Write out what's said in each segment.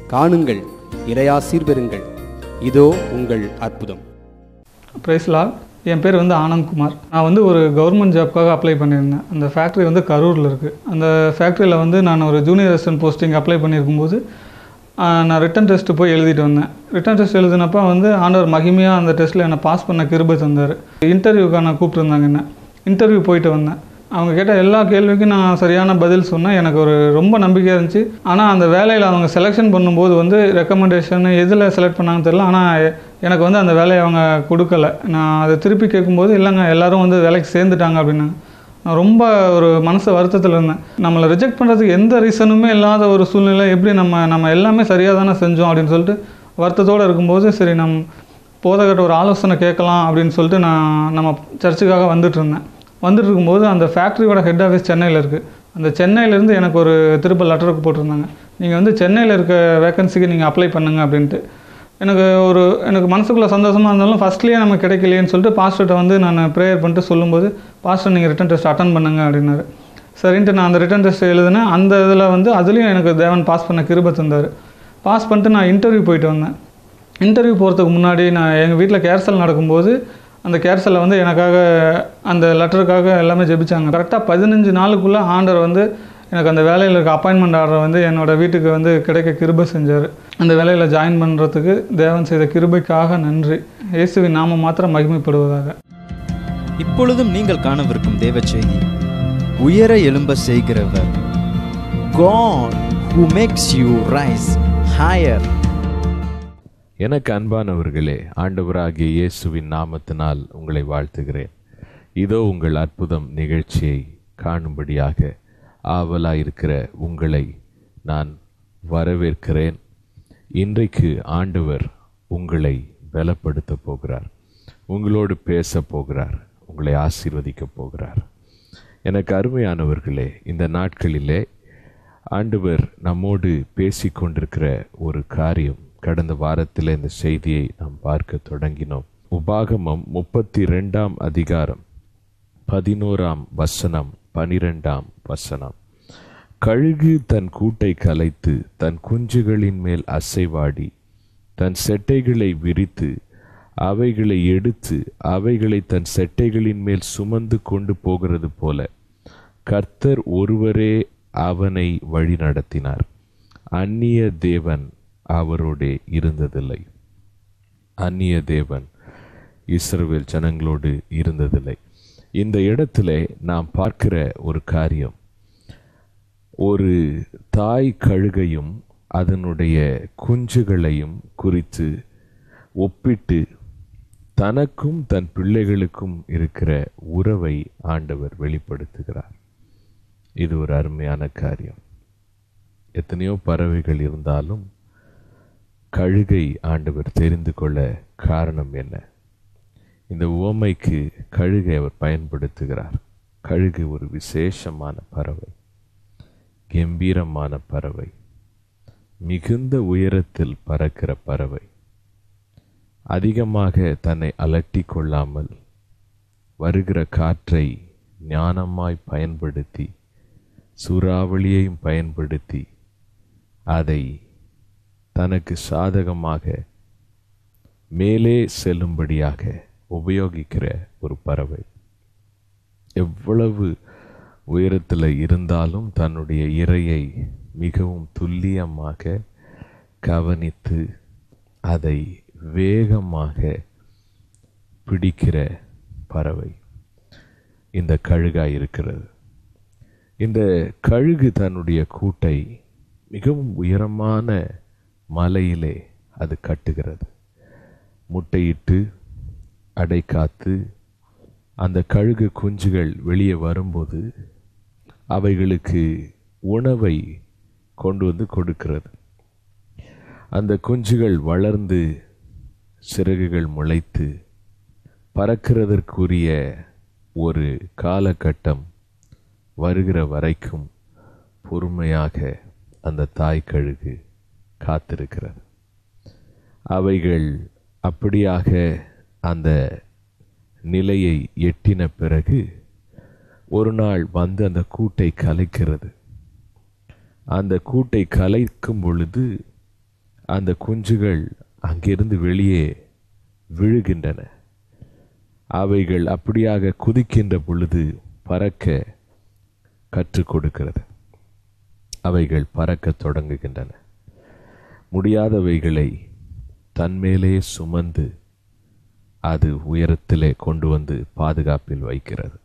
காணுங்கள் இறையாசீர் பெறுங்கள் இதோ உங்கள் அற்புதம் பிரைஸ்லா என் பேர் வந்து ஆனந்த்குமார் நான் வந்து ஒரு கவர்மெண்ட் ஜாப்க்காக அப்ளை பண்ணியிருந்தேன் அந்த ஃபேக்ட்ரி வந்து கரூரில் இருக்குது அந்த ஃபேக்ட்ரியில் வந்து நான் ஒரு ஜூனியர் அசிஸ்டன்ட் போஸ்டிங் அப்ளை பண்ணியிருக்கும்போது ஆஹ், நான் ரிட்டன் டெஸ்ட் போய் எழுதிட்டு வந்தேன் ரிட்டன் டெஸ்ட் எழுதினப்ப வந்து ஆண்டவர் மகிமையாக அந்த டெஸ்ட்டில் என்னை பாஸ் பண்ண கிருபை தந்தார் இன்டர்வியூக்கான கூப்பிட்டுருந்தாங்க என்ன இன்டர்வியூ போயிட்டு வந்தேன் அவங்க கேட்ட எல்லா கேள்விக்கும் நான் சரியான பதில் சொன்னேன் எனக்கு ஒரு ரொம்ப நம்பிக்கையாக இருந்துச்சு ஆனால் அந்த வேலையில் அவங்க செலெக்ஷன் பண்ணும்போது வந்து ரெக்கமெண்டேஷன் எதில் செலக்ட் பண்ணாங்கன்னு தெரியல ஆனால் எனக்கு வந்து அந்த வேலையை அவங்க கொடுக்கல நான் அதை திருப்பி கேட்கும்போது இல்லைங்க எல்லாரும் வந்து வேலைக்கு சேர்ந்துட்டாங்க அப்படின்னாங்க நான் ரொம்ப ஒரு மனசு வருத்தத்தில் இருந்தேன் நம்மளை ரிஜெக்ட் பண்ணுறதுக்கு எந்த ரீசனுமே இல்லாத ஒரு சூழ்நிலை எப்படி நம்ம நம்ம எல்லாமே சரியாக தானே செஞ்சோம் அப்படின்னு சொல்லிட்டு வருத்தத்தோடு இருக்கும்போது சரி நம் போதகர்கிட்ட ஒரு ஆலோசனை கேட்கலாம் அப்படின்னு சொல்லிட்டு நான் நம்ம சர்ச்சுக்காக வந்துட்டு இருந்தேன் வந்துட்டு இருக்கும்போது அந்த ஃபேக்ட்ரியோட ஹெட் ஆஃபீஸ் சென்னையில் இருக்குது அந்த சென்னையிலேருந்து எனக்கு ஒரு திருப்ப லெட்டருக்கு போட்டிருந்தாங்க நீங்கள் வந்து சென்னையில் இருக்க வேகன்சிக்கு நீங்கள் அப்ளை பண்ணுங்க அப்படின்ட்டு எனக்கு ஒரு எனக்கு மனசுக்குள்ளே சந்தோஷமாக இருந்தாலும் ஃபஸ்ட்லேயே நமக்கு கிடைக்கலையேன்னு சொல்லிட்டு பாஸ்டர்கிட்ட வந்து நான் ப்ரேயர் பண்ணிட்டு சொல்லும்போது பாஸ்டர் நீங்கள் ரிட்டன் டெஸ்ட் அட்டன் பண்ணுங்க அப்படின்னாரு சரின்ட்டு நான் அந்த ரிட்டன் டெஸ்ட் எழுதினேன் அந்த இதில் வந்து அதுலேயும் எனக்கு தேவன் பாஸ் பண்ண கிருபை தந்தார் பாஸ் பண்ணிட்டு நான் இன்டர்வியூ போயிட்டு வந்தேன் இன்டர்வியூ போகிறதுக்கு முன்னாடி நான் எங்கள் வீட்டில் கேர்சல் நடக்கும்போது அந்த கேர்சலில் வந்து எனக்காக அந்த லெட்டருக்காக எல்லாமே ஜெபிச்சாங்க கரெக்டாக பதினஞ்சு நாளுக்குள்ளே ஆண்டர் வந்து எனக்கு அந்த வேலையில் இருக்க அப்பாயின்மெண்ட் ஆர்டர் வந்து என்னோட வீட்டுக்கு வந்து கிடைக்க கிருபை செஞ்சார் அந்த வேலையில் ஜாயின் பண்ணுறதுக்கு தேவன் செய்த கிருபைக்காக நன்றி இயேசுவின் நாமம் மாத்திரம் மகிமைப்படுவதாக இப்பொழுதும் நீங்கள் காணவிருக்கும் தேவ செய்தி உயர எழும்ப செய்கிறவர் God who makes you rise higher எனக்கு அன்பானவர்களே ஆண்டவராகிய இயேசுவின் நாமத்தினால் உங்களை வாழ்த்துகிறேன் இதோ உங்கள் அற்புதம் நிகழ்ச்சியை காணும்படியாக ஆவலாயிருக்கிற உங்களை நான் வரவேற்கிறேன் இன்றைக்கு ஆண்டவர் உங்களை பலப்படுத்த போகிறார் உங்களோடு பேச போகிறார் உங்களை ஆசீர்வதிக்க போகிறார் எனக்கு அருமையானவர்களே இந்த நாட்களிலே ஆண்டவர் நம்மோடு பேசிக்கொண்டிருக்கிற ஒரு காரியம் கடந்த வாரத்தில் இந்த செய்தியை நாம் பார்க்க தொடங்கினோம் உபாகமம் முப்பத்தி ரெண்டாம் அதிகாரம் பதினோராம் வசனம் பனிரெண்டாம் வசனம் கழுகு தன் கூட்டை கலைத்து தன் குஞ்சுகளின் மேல் அசைவாடி தன் செட்டைகளை விரித்து அவைகளை எடுத்து அவைகளை தன் செட்டைகளின் மேல் சுமந்து கொண்டு போகிறது போல கர்த்தர் ஒருவரே அவனை வழி நடத்தினார் அந்நிய தேவன் அவரோடே இருந்ததில்லை அந்நிய தேவன் இஸ்ரவேல் ஜனங்களோடு இருந்ததில்லை இந்த இடத்திலே நாம் பார்க்கிற ஒரு காரியம் ஒரு தாய் கழுகையும் அதனுடைய குஞ்சுகளையும் குறித்து ஒப்பிட்டு தனக்கும் தன் பிள்ளைகளுக்கும் இருக்கிற உறவை ஆண்டவர் வெளிப்படுத்துகிறார் இது ஒரு அருமையான காரியம் எத்தனையோ பறவைகள் இருந்தாலும் கழுகை ஆண்டவர் தெரிந்து கொள்ள காரணம் என்ன இந்த உவமைக்கு கழுகை அவர் பயன்படுத்துகிறார் கழுகு ஒரு விசேஷமான பறவை கம்பீரமான பறவை மிகுந்த உயரத்தில் பறக்கிற பறவை அதிகமாக தன்னை அலட்டி கொள்ளாமல் வருகிற காற்றை ஞானமாய் பயன்படுத்தி சூறாவளியையும் பயன்படுத்தி அதை தனக்கு சாதகமாக மேலே செல்லும்படியாக உபயோகிக்கிற ஒரு பறவை எவ்வளவு உயரத்தில் இருந்தாலும் தன்னுடைய இரையை மிகவும் துல்லியமாக கவனித்து அதை வேகமாக பிடிக்கிற பறவை இந்த கழுகாய் இருக்கிறது இந்த கழுகு தன்னுடைய கூட்டை மிகவும் உயரமான மலையிலே அது கட்டுகிறது முட்டையிட்டு அடை காத்து அந்த கழுகு குஞ்சுகள் வெளியே வரும்போது அவைகளுக்கு உணவை கொண்டு வந்து கொடுக்கிறது அந்த குஞ்சுகள் வளர்ந்து சிறகுகள் முளைத்து பறக்கிறதற்குரிய ஒரு காலகட்டம் வருகிற வரைக்கும் பொறுமையாக அந்த தாய் கழுகு காத்திருக்கிறது அவைகள் அப்படியாக அந்த நிலையை எட்டின பிறகு ஒரு நாள் வந்து அந்த கூட்டை கலைக்கிறது அந்த கூட்டை கலைக்கும் பொழுது அந்த குஞ்சுகள் அங்கிருந்து வெளியே விழுகின்றன அவைகள் அப்படியாக குதிக்கின்ற பொழுது பறக்க கற்றுக் கொடுக்கிறது அவைகள் பறக்கத் தொடங்குகின்றன முடியாதவைகளை தன்மேலே சுமந்து அது உயரத்திலே கொண்டு வந்து பாதுகாப்பில் வைக்கிறது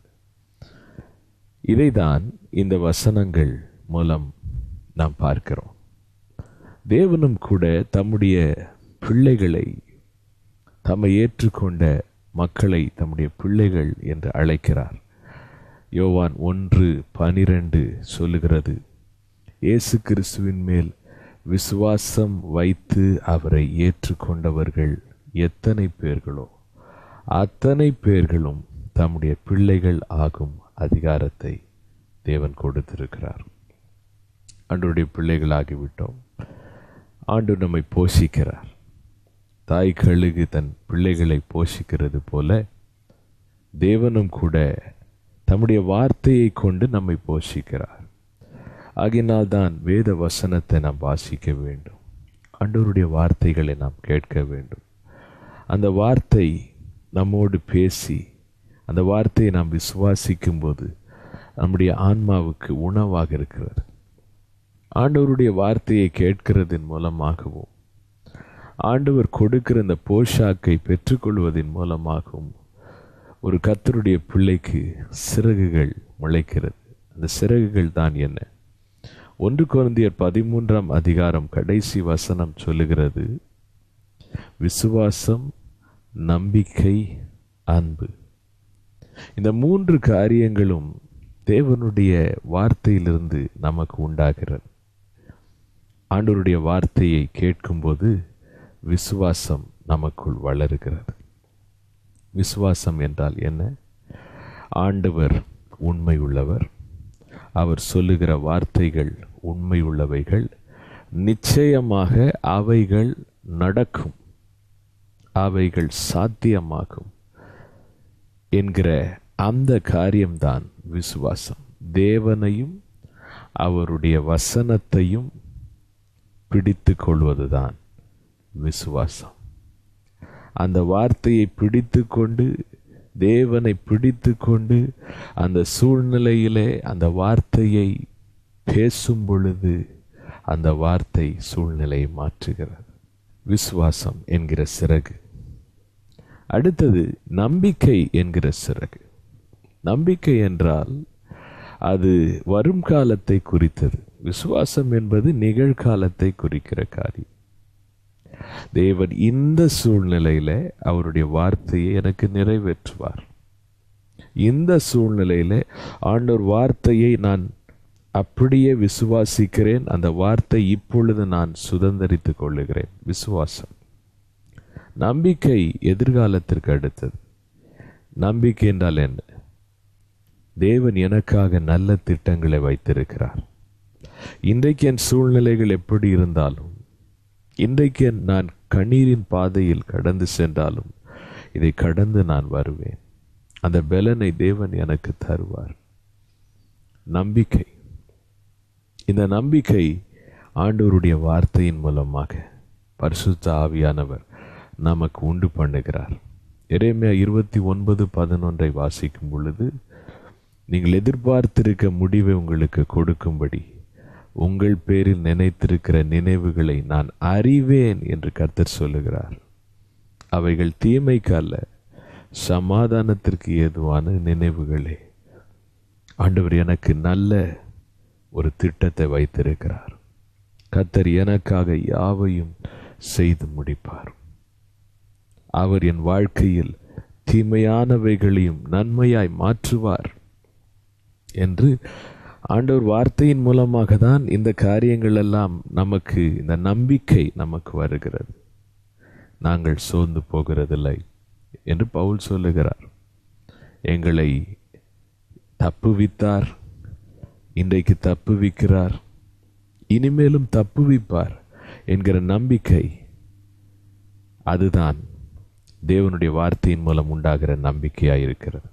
இதைதான் இந்த வசனங்கள் மூலம் நாம் பார்க்கிறோம் தேவனும் கூட தம்முடைய பிள்ளைகளை தம்மை ஏற்றுக்கொண்ட மக்களை தம்முடைய பிள்ளைகள் என்று அழைக்கிறார் யோவான் ஒன்று பனிரெண்டு சொல்லுகிறது இயேசு கிறிஸ்துவின் மேல் விசுவாசம் வைத்து அவரை ஏற்றுக்கொண்டவர்கள் எத்தனை பேர்களோ அத்தனை பேர்களும் தம்முடைய பிள்ளைகள் ஆகும் அதிகாரத்தை தேவன் கொடுத்திருக்கிறார் ஆண்டவருடைய பிள்ளைகளாகிவிட்டோம் ஆண்டு நம்மை போஷிக்கிறார் தாய் கழுகு தன் பிள்ளைகளை போஷிக்கிறது போல தேவனும் கூட தம்முடைய வார்த்தையை கொண்டு நம்மை போஷிக்கிறார் ஆகினால் தான் வேத வசனத்தை நாம் வாசிக்க வேண்டும் ஆண்டவருடைய வார்த்தைகளை நாம் கேட்க வேண்டும் அந்த வார்த்தை நம்மோடு பேசி அந்த வார்த்தையை நாம் விசுவாசிக்கும் போது நம்முடைய ஆன்மாவுக்கு உணவாக இருக்கிறது ஆண்டவருடைய வார்த்தையை கேட்கிறதன் மூலமாகவும் ஆண்டவர் கொடுக்கிற இந்த போஷாக்கை பெற்றுக்கொள்வதன் மூலமாகவும் ஒரு கத்தருடைய பிள்ளைக்கு சிறகுகள் முளைக்கிறது அந்த சிறகுகள் தான் என்ன ஒன்று குழந்தையர் பதிமூன்றாம் அதிகாரம் கடைசி வசனம் சொல்லுகிறது விசுவாசம் நம்பிக்கை அன்பு இந்த மூன்று காரியங்களும் தேவனுடைய வார்த்தையிலிருந்து நமக்கு உண்டாகிறது ஆண்டவருடைய வார்த்தையை கேட்கும்போது விசுவாசம் நமக்குள் வளருகிறது விசுவாசம் என்றால் என்ன ஆண்டவர் உண்மை உள்ளவர் அவர் சொல்லுகிற வார்த்தைகள் உண்மை உள்ளவைகள் நிச்சயமாக அவைகள் நடக்கும் அவைகள் சாத்தியமாகும் என்கிற அந்த காரியம்தான் விசுவாசம் தேவனையும் அவருடைய வசனத்தையும் பிடித்து கொள்வதுதான் விசுவாசம் அந்த வார்த்தையை பிடித்து கொண்டு தேவனை பிடித்து கொண்டு அந்த சூழ்நிலையிலே அந்த வார்த்தையை பேசும் பொழுது அந்த வார்த்தை சூழ்நிலையை மாற்றுகிறது விசுவாசம் என்கிற சிறகு அடுத்தது நம்பிக்கை என்கிற சிறகு நம்பிக்கை என்றால் அது வரும் காலத்தை குறித்தது விசுவாசம் என்பது நிகழ்காலத்தை குறிக்கிற காரியம் தேவன் இந்த சூழ்நிலையில அவருடைய வார்த்தையை எனக்கு நிறைவேற்றுவார் இந்த சூழ்நிலையில ஆண்டவர் வார்த்தையை நான் அப்படியே விசுவாசிக்கிறேன் அந்த வார்த்தை இப்பொழுது நான் சுதந்திரித்துக் கொள்ளுகிறேன் விசுவாசம் நம்பிக்கை எதிர்காலத்திற்கு அடுத்தது நம்பிக்கை என்றால் என்ன தேவன் எனக்காக நல்ல திட்டங்களை வைத்திருக்கிறார் இன்றைக்கு என் சூழ்நிலைகள் எப்படி இருந்தாலும் இன்றைக்கு நான் கண்ணீரின் பாதையில் கடந்து சென்றாலும் இதை கடந்து நான் வருவேன் அந்த பலனை தேவன் எனக்கு தருவார் நம்பிக்கை இந்த நம்பிக்கை ஆண்டவருடைய வார்த்தையின் மூலமாக பரிசுத்த ஆவியானவர் நமக்கு உண்டு பண்ணுகிறார் எரேமியா இருபத்தி ஒன்பது பதினொன்றை வாசிக்கும் பொழுது நீங்கள் எதிர்பார்த்திருக்க முடிவை உங்களுக்கு கொடுக்கும்படி உங்கள் பேரில் நினைத்திருக்கிற நினைவுகளை நான் அறிவேன் என்று கர்த்தர் சொல்லுகிறார் அவைகள் தீமைக்கு அல்ல சமாதானத்திற்கு ஏதுவான நினைவுகளே ஆண்டவர் எனக்கு நல்ல ஒரு திட்டத்தை வைத்திருக்கிறார் கர்த்தர் எனக்காக யாவையும் செய்து முடிப்பார் அவர் என் வாழ்க்கையில் தீமையானவைகளையும் நன்மையாய் மாற்றுவார் என்று ஆண்டவர் வார்த்தையின் மூலமாக தான் இந்த காரியங்கள் எல்லாம் நமக்கு இந்த நம்பிக்கை நமக்கு வருகிறது நாங்கள் சோர்ந்து போகிறதில்லை என்று பவுல் சொல்லுகிறார் எங்களை தப்புவித்தார் இன்றைக்கு தப்புவிக்கிறார் இனிமேலும் தப்புவிப்பார் என்கிற நம்பிக்கை அதுதான் தேவனுடைய வார்த்தையின் மூலம் உண்டாகிற நம்பிக்கையாக இருக்கிறது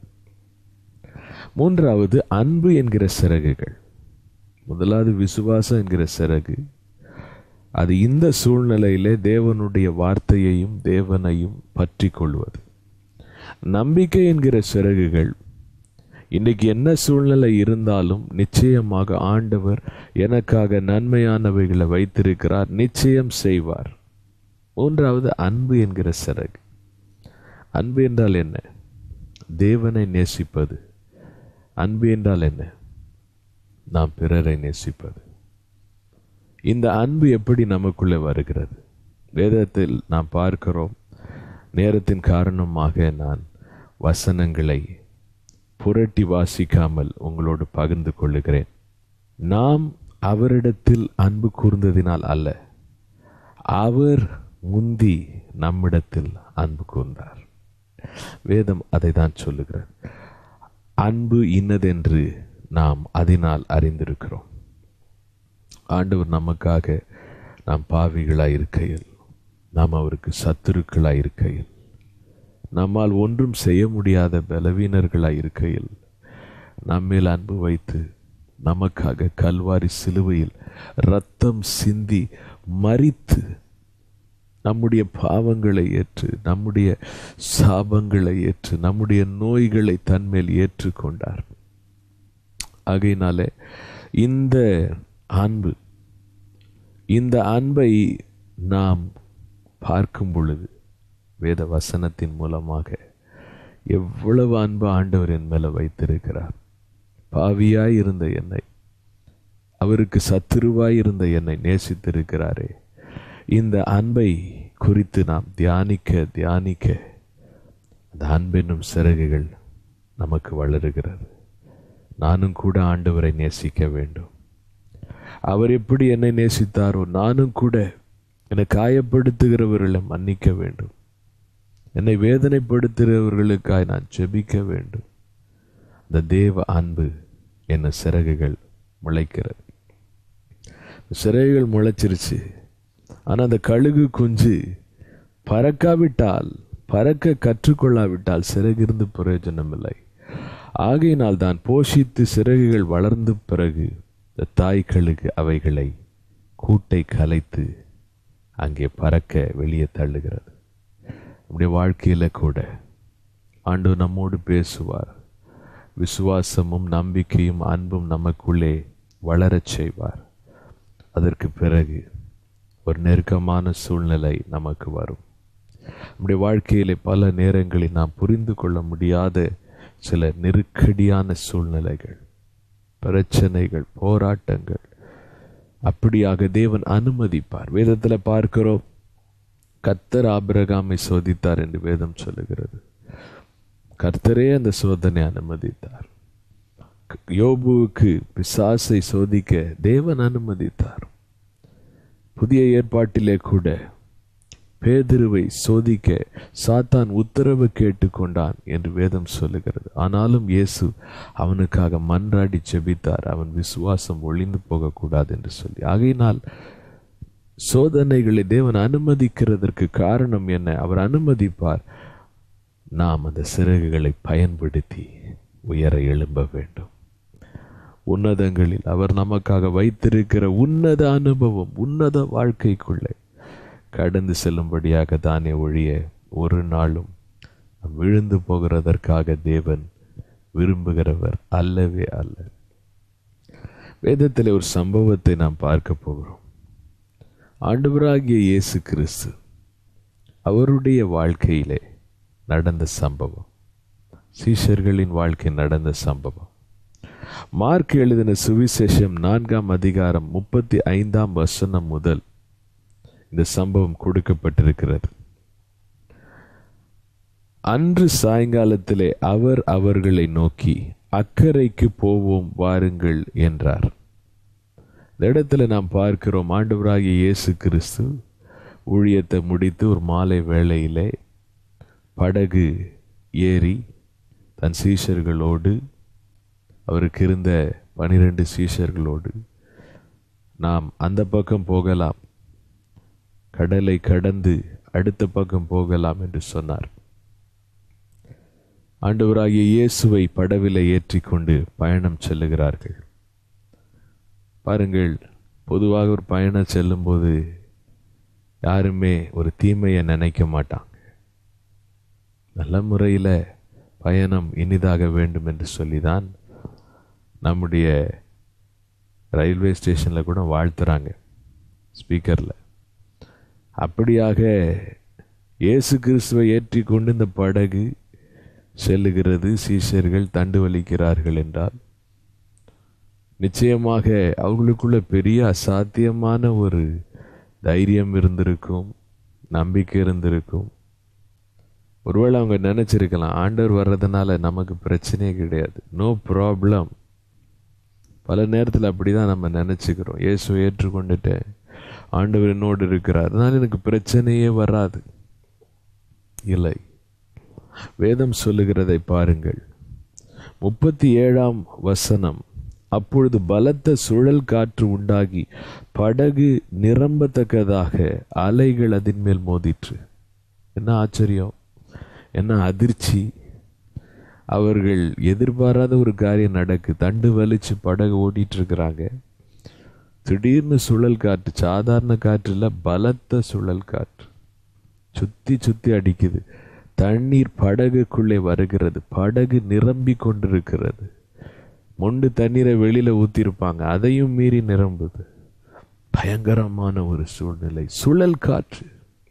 மூன்றாவது அன்பு என்கிற சிறகுகள் முதலாவது விசுவாசம் என்கிற சிறகு அது இந்த சூழ்நிலையிலே தேவனுடைய வார்த்தையையும் தேவனையும் பற்றி கொள்வது நம்பிக்கை என்கிற சிறகுகள் இன்னைக்கு என்ன சூழ்நிலை இருந்தாலும் நிச்சயமாக ஆண்டவர் எனக்காக நன்மையானவைகளை வைத்திருக்கிறார் நிச்சயம் செய்வார் மூன்றாவது அன்பு என்கிற சிறகு அன்பு என்றால் என்ன தேவனை நேசிப்பது அன்பு என்றால் என்ன நாம் பிறரை நேசிப்பது இந்த அன்பு எப்படி நமக்குள்ளே வருகிறது வேதத்தில் நாம் பார்க்கிறோம் நேரத்தின் காரணமாக நான் வசனங்களை புரட்டி வாசிக்காமல் உங்களோடு பகிர்ந்து கொள்ளுகிறேன் நாம் அவரிடத்தில் அன்பு கூர்ந்ததினால் அல்ல அவர் முந்தி நம்மிடத்தில் அன்பு கூர்ந்தார் வேதம் அதை தான் சொல்லுகிறது அன்பு இன்னதென்று நாம் அதனால் அறிந்திருக்கிறோம் ஆண்டவர் நமக்காக நாம் பாவிகளாய் இருக்கையில் நாம் அவருக்கு சத்துருக்களாய் இருக்கையில் நம்மால் ஒன்றும் செய்ய முடியாத பலவீனர்களாய் இருக்கையில் நம்மேல் அன்பு வைத்து நமக்காக கல்வாரி சிலுவையில் ரத்தம் சிந்தி மறித்து நம்முடைய பாவங்களை ஏற்று நம்முடைய சாபங்களை ஏற்று நம்முடைய நோய்களை தன்மேல் ஏற்றுக்கொண்டார் ஆகையினாலே இந்த அன்பு இந்த அன்பை நாம் பார்க்கும் பொழுது வேத வசனத்தின் மூலமாக எவ்வளவு அன்பு ஆண்டவர் என் மேல வைத்திருக்கிறார் பாவியாய் இருந்த என்னை அவருக்கு சத்துருவாய் இருந்த என்னை நேசித்திருக்கிறாரே இந்த அன்பை குறித்து நாம் தியானிக்க தியானிக்க அந்த அன்பென்னும் சிறகுகள் நமக்கு வளருகிறது நானும் கூட ஆண்டவரை நேசிக்க வேண்டும் அவர் எப்படி என்னை நேசித்தாரோ நானும் கூட என்னை காயப்படுத்துகிறவர்களை மன்னிக்க வேண்டும் என்னை வேதனைப்படுத்துகிறவர்களுக்காய் நான் ஜெபிக்க வேண்டும் அந்த தேவ அன்பு என்ன சிறகுகள் முளைக்கிறது சிறகுகள் முளைச்சிருச்சு ஆனால் அந்த கழுகு குஞ்சு பறக்காவிட்டால் பறக்க கற்றுக்கொள்ளாவிட்டால் சிறகிருந்து பிரயோஜனம் இல்லை ஆகையினால் தான் போஷித்து சிறகுகள் வளர்ந்த பிறகு இந்த தாய் கழுகு அவைகளை கூட்டை கலைத்து அங்கே பறக்க வெளியே தள்ளுகிறது நம்முடைய வாழ்க்கையில கூட ஆண்டு நம்மோடு பேசுவார் விசுவாசமும் நம்பிக்கையும் அன்பும் நமக்குள்ளே வளரச் செய்வார் அதற்கு பிறகு ஒரு நெருக்கமான சூழ்நிலை நமக்கு வரும் நம்முடைய வாழ்க்கையிலே பல நேரங்களில் நாம் புரிந்து கொள்ள முடியாத சில நெருக்கடியான சூழ்நிலைகள் பிரச்சனைகள் போராட்டங்கள் அப்படியாக தேவன் அனுமதிப்பார் வேதத்தில் பார்க்கிறோம் கர்த்தர் ஆபிரகாமை சோதித்தார் என்று வேதம் சொல்லுகிறது கர்த்தரே அந்த சோதனை அனுமதித்தார் யோபுவுக்கு பிசாசை சோதிக்க தேவன் அனுமதித்தார் புதிய ஏற்பாட்டிலே கூட பேதிருவை சோதிக்க சாத்தான் உத்தரவு கேட்டுக்கொண்டான் என்று வேதம் சொல்லுகிறது ஆனாலும் இயேசு அவனுக்காக மன்றாடி ஜெபித்தார் அவன் விசுவாசம் ஒளிந்து போகக்கூடாது என்று சொல்லி ஆகையினால் சோதனைகளை தேவன் அனுமதிக்கிறதற்கு காரணம் என்ன அவர் அனுமதிப்பார் நாம் அந்த சிறகுகளை பயன்படுத்தி உயர எழும்ப வேண்டும் உன்னதங்களில் அவர் நமக்காக வைத்திருக்கிற உன்னத அனுபவம் உன்னத வாழ்க்கைக்குள்ளே கடந்து செல்லும்படியாக தானே ஒழிய ஒரு நாளும் நாம் விழுந்து போகிறதற்காக தேவன் விரும்புகிறவர் அல்லவே அல்ல வேதத்தில் ஒரு சம்பவத்தை நாம் பார்க்க போகிறோம் ஆண்டவராகிய இயேசு கிறிஸ்து அவருடைய வாழ்க்கையிலே நடந்த சம்பவம் சீஷர்களின் வாழ்க்கை நடந்த சம்பவம் மார்க் எழுதின சுவிசேஷம் நான்காம் அதிகாரம் முப்பத்தி ஐந்தாம் வசனம் முதல் இந்த சம்பவம் கொடுக்கப்பட்டிருக்கிறது அன்று சாயங்காலத்திலே அவர் அவர்களை நோக்கி அக்கறைக்கு போவோம் வாருங்கள் என்றார் இந்த இடத்துல நாம் பார்க்கிறோம் ஆண்டவராகிய இயேசு கிறிஸ்து ஊழியத்தை முடித்து ஒரு மாலை வேளையிலே படகு ஏறி தன் சீஷர்களோடு அவருக்கு இருந்த பனிரெண்டு சீஷர்களோடு நாம் அந்த பக்கம் போகலாம் கடலை கடந்து அடுத்த பக்கம் போகலாம் என்று சொன்னார் ஆண்டவராகிய இயேசுவை படவிலை ஏற்றிக்கொண்டு பயணம் செல்லுகிறார்கள் பாருங்கள் பொதுவாக ஒரு பயணம் செல்லும்போது யாருமே ஒரு தீமையை நினைக்க மாட்டாங்க நல்ல முறையில் பயணம் இனிதாக வேண்டும் என்று சொல்லிதான் நம்முடைய ரயில்வே ஸ்டேஷனில் கூட வாழ்த்துறாங்க ஸ்பீக்கரில் அப்படியாக இயேசு கிறிஸ்துவை ஏற்றி கொண்டு இந்த படகு செல்லுகிறது சீஷர்கள் தண்டு வலிக்கிறார்கள் என்றால் நிச்சயமாக அவர்களுக்குள்ள பெரிய அசாத்தியமான ஒரு தைரியம் இருந்திருக்கும் நம்பிக்கை இருந்திருக்கும் ஒருவேளை அவங்க நினச்சிருக்கலாம் ஆண்டவர் வர்றதுனால நமக்கு பிரச்சனையே கிடையாது நோ ப்ராப்ளம் பல நேரத்தில் அப்படி தான் நம்ம நினச்சிக்கிறோம் இயேசுவை ஏற்றுக்கொண்டுட்டேன் ஆண்டவர் என்னோடு இருக்கிறார் அதனால எனக்கு பிரச்சனையே வராது இல்லை வேதம் சொல்லுகிறதை பாருங்கள் முப்பத்தி ஏழாம் வசனம் அப்பொழுது பலத்த சுழல் காற்று உண்டாகி படகு நிரம்பத்தக்கதாக அலைகள் அதன் மேல் மோதிற்று என்ன ஆச்சரியம் என்ன அதிர்ச்சி அவர்கள் எதிர்பாராத ஒரு காரியம் நடக்கு தண்டு வலிச்சு படகு ஓட்டிட்டு இருக்கிறாங்க திடீர்னு சுழல் காற்று சாதாரண காற்று இல்லை பலத்த சுழல் காற்று சுத்தி சுத்தி அடிக்குது தண்ணீர் படகுக்குள்ளே வருகிறது படகு நிரம்பி கொண்டிருக்கிறது மொண்டு தண்ணீரை வெளியில ஊத்திருப்பாங்க அதையும் மீறி நிரம்புது பயங்கரமான ஒரு சூழ்நிலை சுழல் காற்று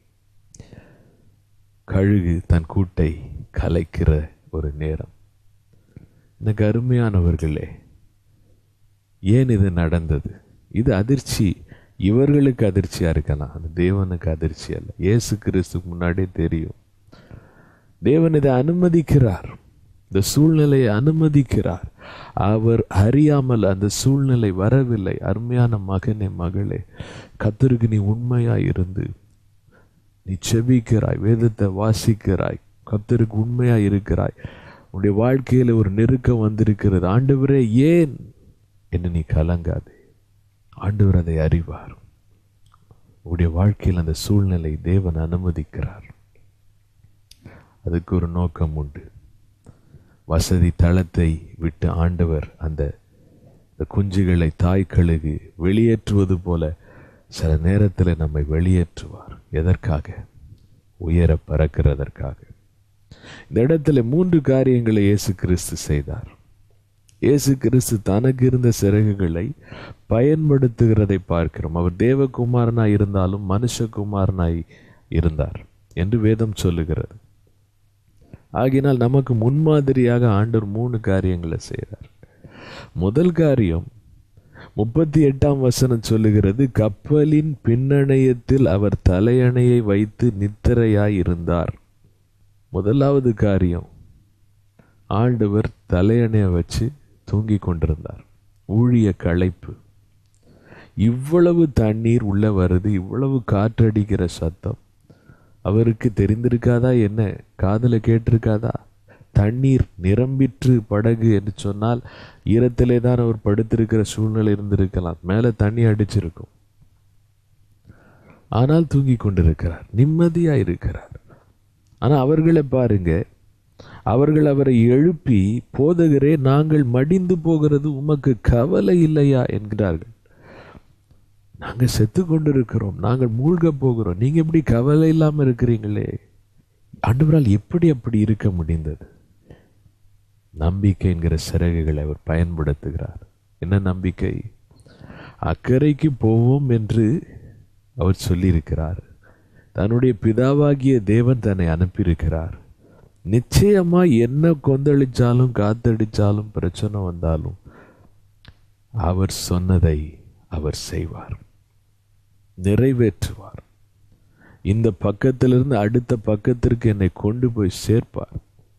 கழுகு தன் கூட்டை கலைக்கிற ஒரு நேரம் எனக்கு அருமையானவர்களே ஏன் இது நடந்தது இது அதிர்ச்சி இவர்களுக்கு அதிர்ச்சியா இருக்கலாம் அந்த தேவனுக்கு அதிர்ச்சி அல்ல இயேசு கிறிஸ்துக்கு முன்னாடியே தெரியும் தேவன் இதை அனுமதிக்கிறார் இந்த சூழ்நிலையை அனுமதிக்கிறார் அவர் அறியாமல் அந்த சூழ்நிலை வரவில்லை அருமையான மகனே மகளே கத்தருக்கு நீ உண்மையாய் இருந்து நீ செபிக்கிறாய் வேதத்தை வாசிக்கிறாய் கத்தருக்கு உண்மையாய் இருக்கிறாய் உன்னுடைய வாழ்க்கையில ஒரு நெருக்கம் வந்திருக்கிறது ஆண்டவரே ஏன் என்று நீ கலங்காதே ஆண்டவர் அதை அறிவார் உடைய வாழ்க்கையில் அந்த சூழ்நிலை தேவன் அனுமதிக்கிறார் அதுக்கு ஒரு நோக்கம் உண்டு வசதி தளத்தை விட்டு ஆண்டவர் அந்த இந்த குஞ்சுகளை தாய் கழுகு வெளியேற்றுவது போல சில நேரத்தில் நம்மை வெளியேற்றுவார் எதற்காக உயர பறக்கிறதற்காக இந்த இடத்துல மூன்று காரியங்களை இயேசு கிறிஸ்து செய்தார் இயேசு கிறிஸ்து தனக்கு இருந்த சிறகுகளை பயன்படுத்துகிறதை பார்க்கிறோம் அவர் தேவகுமாரனாய் இருந்தாலும் மனுஷகுமாரனாய் இருந்தார் என்று வேதம் சொல்லுகிறது ஆகினால் நமக்கு முன்மாதிரியாக ஆண்டவர் மூணு காரியங்களை செய்கிறார் முதல் காரியம் முப்பத்தி எட்டாம் வசனம் சொல்லுகிறது கப்பலின் பின்னணையத்தில் அவர் தலையணையை வைத்து நித்திரையாய் இருந்தார் முதலாவது காரியம் ஆண்டவர் தலையணையை வச்சு தூங்கி கொண்டிருந்தார் ஊழிய களைப்பு இவ்வளவு தண்ணீர் உள்ள வருது இவ்வளவு காற்றடிக்கிற சத்தம் அவருக்கு தெரிந்திருக்காதா என்ன காதுல கேட்டிருக்காதா தண்ணீர் நிரம்பிற்று படகு என்று சொன்னால் ஈரத்திலே தான் அவர் படுத்திருக்கிற சூழ்நிலை இருந்திருக்கலாம் மேலே தண்ணி அடிச்சிருக்கும் ஆனால் தூங்கி கொண்டிருக்கிறார் நிம்மதியா இருக்கிறார் ஆனா அவர்களை பாருங்க அவர்கள் அவரை எழுப்பி போதகரே நாங்கள் மடிந்து போகிறது உமக்கு கவலை இல்லையா என்கிறார்கள் நாங்க செத்து கொண்டிருக்கிறோம் நாங்கள் மூழ்க போகிறோம் நீங்க எப்படி கவலை இல்லாம இருக்கிறீங்களே ஆண்டவரால் எப்படி அப்படி இருக்க முடிந்தது நம்பிக்கை என்கிற சிறகுகளை அவர் பயன்படுத்துகிறார் என்ன நம்பிக்கை அக்கறைக்கு போவோம் என்று அவர் சொல்லியிருக்கிறார் தன்னுடைய பிதாவாகிய தேவன் தன்னை அனுப்பியிருக்கிறார் நிச்சயமா என்ன கொந்தளிச்சாலும் காத்தடிச்சாலும் பிரச்சனை வந்தாலும் அவர் சொன்னதை அவர் செய்வார் நிறைவேற்றுவார் இந்த பக்கத்திலிருந்து அடுத்த பக்கத்திற்கு என்னை கொண்டு போய் சேர்ப்பார்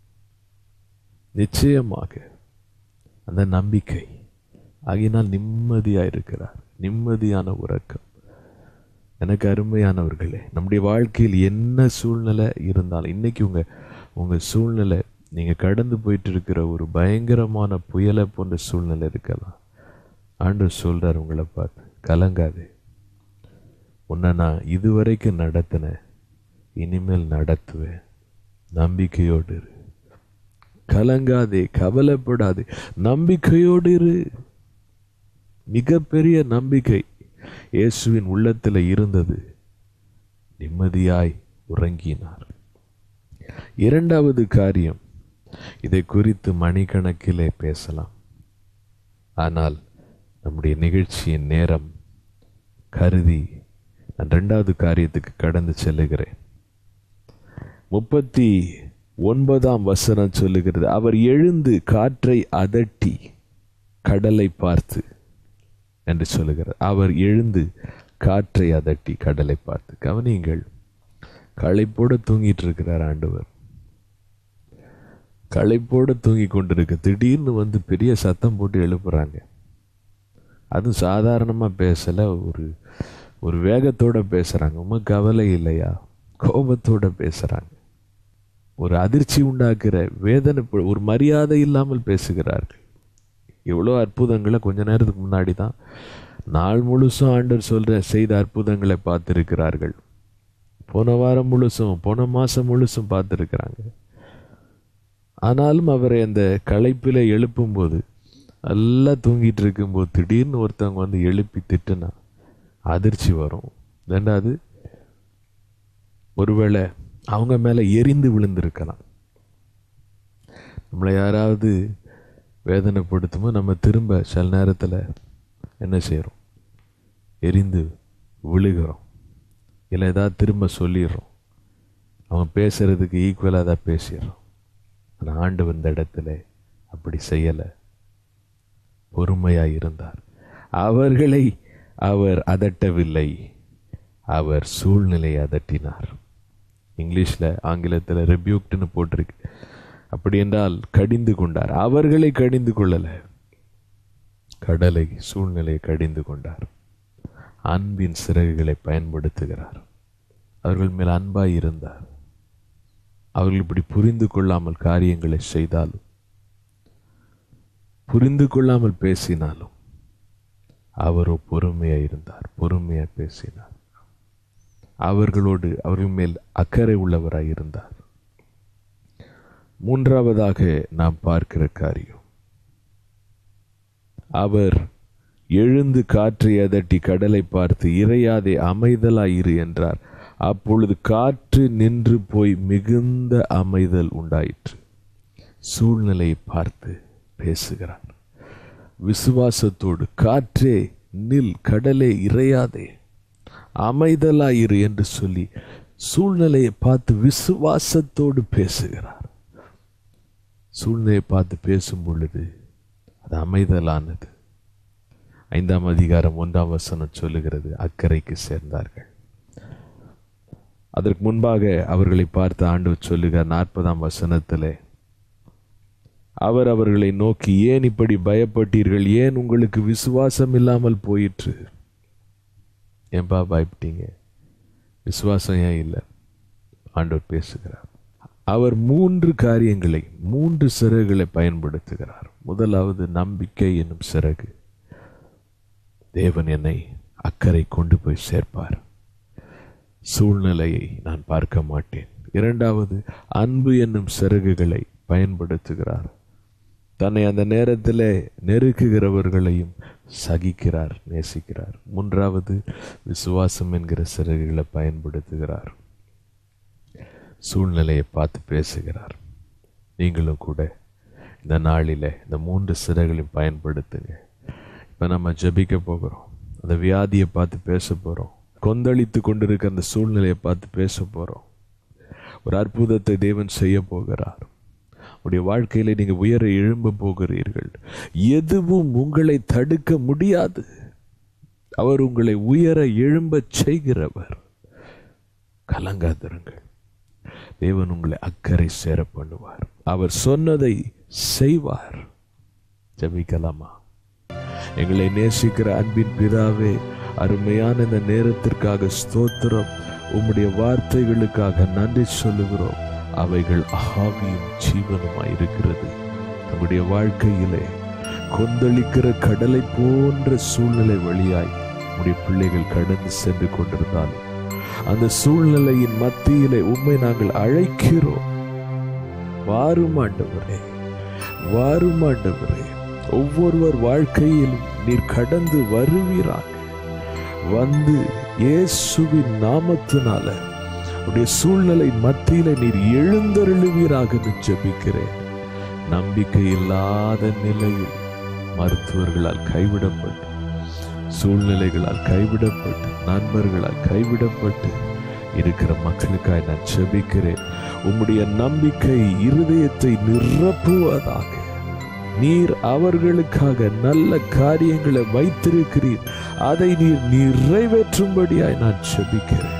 நிச்சயமாக அந்த நம்பிக்கை ஆகினால் நிம்மதியா இருக்கிறார் நிம்மதியான உறக்கம் எனக்கு அருமையானவர்களே நம்முடைய வாழ்க்கையில் என்ன சூழ்நிலை இருந்தாலும் இன்னைக்கு உங்க உங்க சூழ்நிலை நீங்க கடந்து போயிட்டு இருக்கிற ஒரு பயங்கரமான புயலை போன்ற சூழ்நிலை இருக்கலாம் ஆண்டவர் சொல்றார் உங்களை பார்த்து கலங்காதே உன்னை நான் இதுவரைக்கும் நடத்தினேன் இனிமேல் நடத்துவேன் நம்பிக்கையோடு இரு கலங்காதே கவலைப்படாதே நம்பிக்கையோடு இரு மிகப்பெரிய நம்பிக்கை இயேசுவின் உள்ளத்தில் இருந்தது நிம்மதியாய் உறங்கினார் இரண்டாவது காரியம் இதை குறித்து மணிக்கணக்கிலே பேசலாம் ஆனால் நம்முடைய நிகழ்ச்சியின் நேரம் கருதி நான் ரெண்டாவது காரியத்துக்கு கடந்து செல்லுகிறேன் முப்பத்தி ஒன்பதாம் வசனம் சொல்லுகிறது அவர் எழுந்து காற்றை அதட்டி கடலை பார்த்து என்று சொல்லுகிறார் அவர் எழுந்து காற்றை அதட்டி கடலை பார்த்து கவனியுங்கள் களைப்போட தூங்கிட்டு இருக்கிறார் ஆண்டவர் களைப்போட தூங்கி கொண்டிருக்க திடீர்னு வந்து பெரிய சத்தம் போட்டு எழுப்புறாங்க அதுவும் சாதாரணமாக பேசலை ஒரு ஒரு வேகத்தோட பேசுகிறாங்க உமக்கு கவலை இல்லையா கோபத்தோட பேசுகிறாங்க ஒரு அதிர்ச்சி உண்டாக்குற வேதனை ஒரு மரியாதை இல்லாமல் பேசுகிறார்கள் இவ்வளோ அற்புதங்களை கொஞ்ச நேரத்துக்கு முன்னாடி தான் நாள் முழுசும் ஆண்டவர் சொல்கிற செய்த அற்புதங்களை பார்த்துருக்கிறார்கள் போன வாரம் முழுசும் போன மாதம் முழுசும் பார்த்துருக்குறாங்க ஆனாலும் அவரை அந்த களைப்பில் எழுப்பும்போது நல்லா தூங்கிட்டு இருக்கும்போது திடீர்னு ஒருத்தவங்க வந்து எழுப்பி திட்டுனா அதிர்ச்சி வரும் ரெண்டாவது ஒருவேளை அவங்க மேலே எரிந்து விழுந்திருக்கலாம் நம்மளை யாராவது வேதனைப்படுத்துமோ நம்ம திரும்ப சில நேரத்தில் என்ன செய்கிறோம் எரிந்து விழுகிறோம் இல்லை ஏதாவது திரும்ப சொல்லிடுறோம் அவங்க பேசுகிறதுக்கு ஈக்குவலாக தான் பேசிடுறோம் ஆனால் ஆண்டு வந்த இடத்துல அப்படி செய்யலை பொறுமையாக இருந்தார் அவர்களை அவர் அதட்டவில்லை அவர் சூழ்நிலையை அதட்டினார் இங்கிலீஷில் ஆங்கிலத்தில் ரெபியூக்டுன்னு போட்டிருக்கு அப்படி என்றால் கடிந்து கொண்டார் அவர்களை கடிந்து கொள்ளலை கடலை சூழ்நிலையை கடிந்து கொண்டார் அன்பின் சிறகுகளை பயன்படுத்துகிறார் அவர்கள் மேல் அன்பாய் இருந்தார் அவர்கள் இப்படி புரிந்து கொள்ளாமல் காரியங்களை செய்தாலும் புரிந்து கொள்ளாமல் பேசினாலும் அவரோ பொறுமையாக இருந்தார் பொறுமையாக பேசினார் அவர்களோடு அவர்கள் மேல் அக்கறை உள்ளவராய் இருந்தார் மூன்றாவதாக நாம் பார்க்கிற காரியம் அவர் எழுந்து காற்றை அதட்டி கடலை பார்த்து இறையாதே அமைதலாயிரு என்றார் அப்பொழுது காற்று நின்று போய் மிகுந்த அமைதல் உண்டாயிற்று சூழ்நிலையை பார்த்து பேசுகிறார் விசுவாசத்தோடு காற்றே நில் கடலே இறையாதே அமைதலாயிரு என்று சொல்லி சூழ்நிலையை பார்த்து விசுவாசத்தோடு பேசுகிறார் சூழ்நிலையை பார்த்து பேசும் பொழுது அது அமைதலானது ஐந்தாம் அதிகாரம் ஒன்றாம் வசனம் சொல்லுகிறது அக்கறைக்கு சேர்ந்தார்கள் அதற்கு முன்பாக அவர்களை பார்த்து ஆண்டவர் சொல்லுகிறார் நாற்பதாம் வசனத்திலே அவர் அவர்களை நோக்கி ஏன் இப்படி பயப்பட்டீர்கள் ஏன் உங்களுக்கு விசுவாசம் இல்லாமல் போயிற்று ஏன்பா பயப்பட்டீங்க விசுவாசம் ஏன் இல்லை ஆண்டவர் பேசுகிறார் அவர் மூன்று காரியங்களை மூன்று சிறகுகளை பயன்படுத்துகிறார் முதலாவது நம்பிக்கை என்னும் சிறகு தேவன் என்னை அக்கறை கொண்டு போய் சேர்ப்பார் சூழ்நிலையை நான் பார்க்க மாட்டேன் இரண்டாவது அன்பு என்னும் சிறகுகளை பயன்படுத்துகிறார் தன்னை அந்த நேரத்தில் நெருக்குகிறவர்களையும் சகிக்கிறார் நேசிக்கிறார் மூன்றாவது விசுவாசம் என்கிற சிறகுகளை பயன்படுத்துகிறார் சூழ்நிலையை பார்த்து பேசுகிறார் நீங்களும் கூட இந்த நாளில் இந்த மூன்று சிறகுகளையும் பயன்படுத்துங்க இப்போ நம்ம ஜபிக்க போகிறோம் அந்த வியாதியை பார்த்து பேச போகிறோம் கொந்தளித்து கொண்டிருக்க அந்த சூழ்நிலையை பார்த்து பேச போகிறோம் ஒரு அற்புதத்தை தேவன் செய்ய போகிறார் உடைய வாழ்க்கையில நீங்க உயர எழும்ப போகிறீர்கள் எதுவும் உங்களை தடுக்க முடியாது அவர் உங்களை உயர எழும்ப செய்கிறவர் கலங்காதிருங்கள் தேவன் உங்களை அக்கறை சேர பண்ணுவார் அவர் சொன்னதை செய்வார் ஜபிக்கலாமா எங்களை நேசிக்கிற அன்பின் பிதாவே அருமையான இந்த நேரத்திற்காக ஸ்தோத்திரம் உம்முடைய வார்த்தைகளுக்காக நன்றி சொல்லுகிறோம் அவைகள் ஆவியும் ஜீவனுமாய் இருக்கிறது நம்முடைய வாழ்க்கையிலே கொந்தளிக்கிற கடலை போன்ற சூழ்நிலை வழியாய் உடைய பிள்ளைகள் கடந்து சென்று கொண்டிருந்தாலும் அந்த சூழ்நிலையின் மத்தியிலே உண்மை நாங்கள் அழைக்கிறோம் வாரும் ஆண்டவரே வாரும் ஆண்டவரே ஒவ்வொருவர் வாழ்க்கையிலும் நீர் கடந்து வருவீராக வந்து இயேசுவின் நாமத்தினால உடைய சூழ்நிலை மத்தியில நீர் எழுந்தருளுவீராக ஜெபிக்கிறேன் நம்பிக்கை இல்லாத நிலையில் மருத்துவர்களால் கைவிடப்பட்டு சூழ்நிலைகளால் கைவிடப்பட்டு நண்பர்களால் கைவிடப்பட்டு இருக்கிற மக்களுக்காய் நான் செபிக்கிறேன் உம்முடைய நம்பிக்கை இருதயத்தை நிரப்புவதாக நீர் அவர்களுக்காக நல்ல காரியங்களை வைத்திருக்கிறீர் அதை நீர் நிறைவேற்றும்படியாய் நான் செபிக்கிறேன்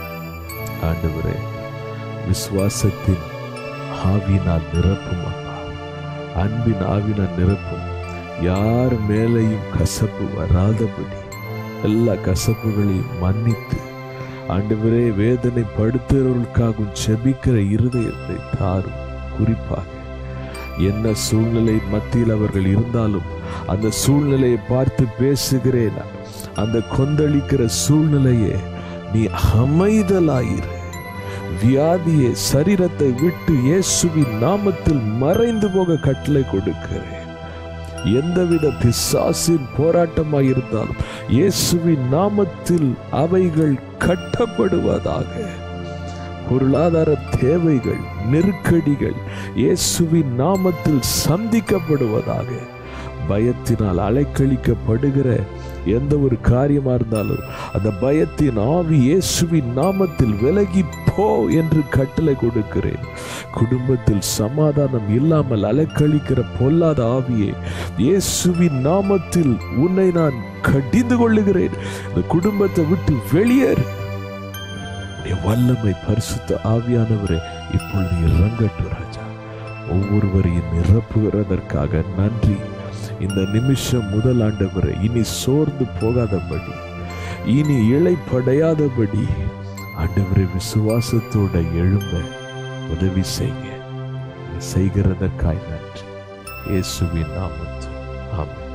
ஆண்டவரே விசுவாசத்தின் ஆவினால் நிரப்பும் அப்பா அன்பின் ஆவினால் நிரப்பும் யார் மேலேயும் கசப்பு வராதபடி எல்லா கசப்புகளையும் மன்னித்து ஆண்டவரே வேதனை படுத்துகிறவர்களுக்காகவும் செபிக்கிற இருதயத்தை தாரும் குறிப்பாக என்ன சூழ்நிலை மத்தியில் அவர்கள் இருந்தாலும் அந்த சூழ்நிலையை பார்த்து பேசுகிறேன் அந்த கொந்தளிக்கிற சூழ்நிலையே நீ அமைதலாயிரு வியாதியை சரீரத்தை விட்டு இயேசுவின் நாமத்தில் மறைந்து போக கட்டளை கொடுக்கிறேன் எந்தவித பிசாசின் போராட்டமாயிருந்தாலும் இயேசுவின் நாமத்தில் அவைகள் கட்டப்படுவதாக பொருளாதார தேவைகள் நெருக்கடிகள் இயேசுவின் நாமத்தில் சந்திக்கப்படுவதாக பயத்தினால் அலைக்கழிக்கப்படுகிற எந்த ஒரு காரியமா இருந்தாலும் அந்த பயத்தின் ஆவி இயேசுவின் நாமத்தில் விலகி போ என்று கட்டளை கொடுக்கிறேன் குடும்பத்தில் சமாதானம் இல்லாமல் அலைக்கழிக்கிற பொல்லாத ஆவியே இயேசுவின் நாமத்தில் உன்னை நான் கடிந்து கொள்ளுகிறேன் இந்த குடும்பத்தை விட்டு வெளியேறு உடைய வல்லமை பரிசுத்த ஆவியானவரே இப்பொழுது இறங்கட்டும் ராஜா ஒவ்வொருவரையும் நிரப்புகிறதற்காக நன்றி இந்த நிமிஷம் முதல் ஆண்டவரை இனி சோர்ந்து போகாதபடி இனி இழைப்படையாதபடி ஆண்டவரை விசுவாசத்தோட எழும்ப உதவி செய்யுங்க இதை செய்கிறதற்காய் நன்றி இயேசுவின் நாமத்தில் ஆமென்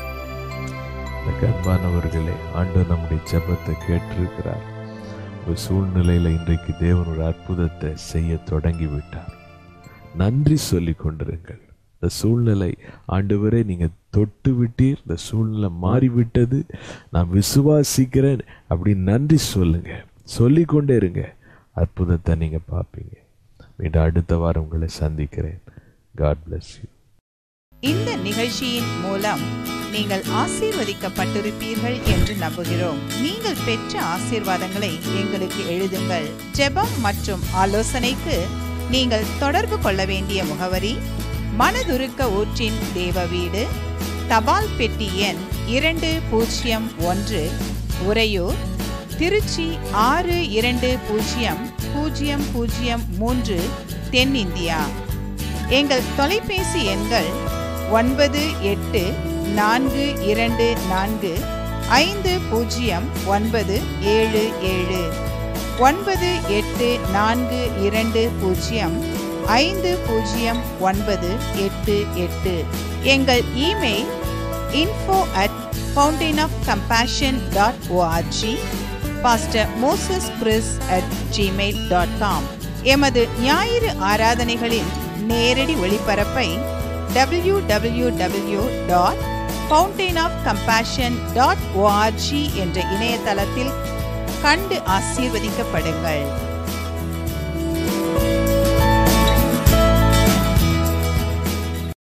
எனக்கு அன்பானவர்களே ஆண்டு நம்முடைய ஜெபத்தை கேட்டிருக்கிறார் ஒரு சூழ்நிலையில இன்றைக்கு தேவன் ஒரு அற்புதத்தை செய்ய தொடங்கி விட்டார் நன்றி சொல்லிக் கொண்டிருங்கள் இந்த சூழ்நிலை ஆண்டவரே நீங்க தொட்டு விட்டீர் இந்த சூழ்நிலை மாறிவிட்டது நான் விசுவாசிக்கிறேன் அப்படி நன்றி சொல்லுங்க சொல்லிக்கொண்டே இருங்க அற்புதத்தை நீங்க பார்ப்பீங்க மீண்டும் அடுத்த வாரம் உங்களை சந்திக்கிறேன் காட் bless யூ இந்த நிகழ்ச்சியின் மூலம் நீங்கள் ஆசீர்வதிக்கப்பட்டிருப்பீர்கள் என்று நம்புகிறோம் நீங்கள் பெற்ற ஆசீர்வாதங்களை எங்களுக்கு எழுதுங்கள் ஜெபம் மற்றும் ஆலோசனைக்கு நீங்கள் தொடர்பு கொள்ள வேண்டிய முகவரி மனதுருக்க ஊற்றின் தேவ வீடு தபால் பெட்டி எண் இரண்டு பூஜ்ஜியம் ஒன்று உறையூர் திருச்சி ஆறு இரண்டு பூஜ்ஜியம் பூஜ்ஜியம் பூஜ்ஜியம் மூன்று தென்னிந்தியா எங்கள் தொலைபேசி எண்கள் ஒன்பது எட்டு நான்கு இரண்டு நான்கு ஐந்து பூஜ்ஜியம் ஒன்பது ஏழு ஏழு ஒன்பது எட்டு நான்கு இரண்டு பூஜ்ஜியம் ஐந்து பூஜ்ஜியம் ஒன்பது எட்டு எட்டு எங்கள் இமெயில் info at fountain of compassion dot ORG pastor Moses Chris at Gmail dot com எமது ஞாயிறு ஆராதனைகளின் நேரடி ஒளிபரப்பை W W W dot fountain of compassion dot ORG என்ற இணையதளத்தில் கண்டு ஆசீர்வதிக்கப்படுங்கள்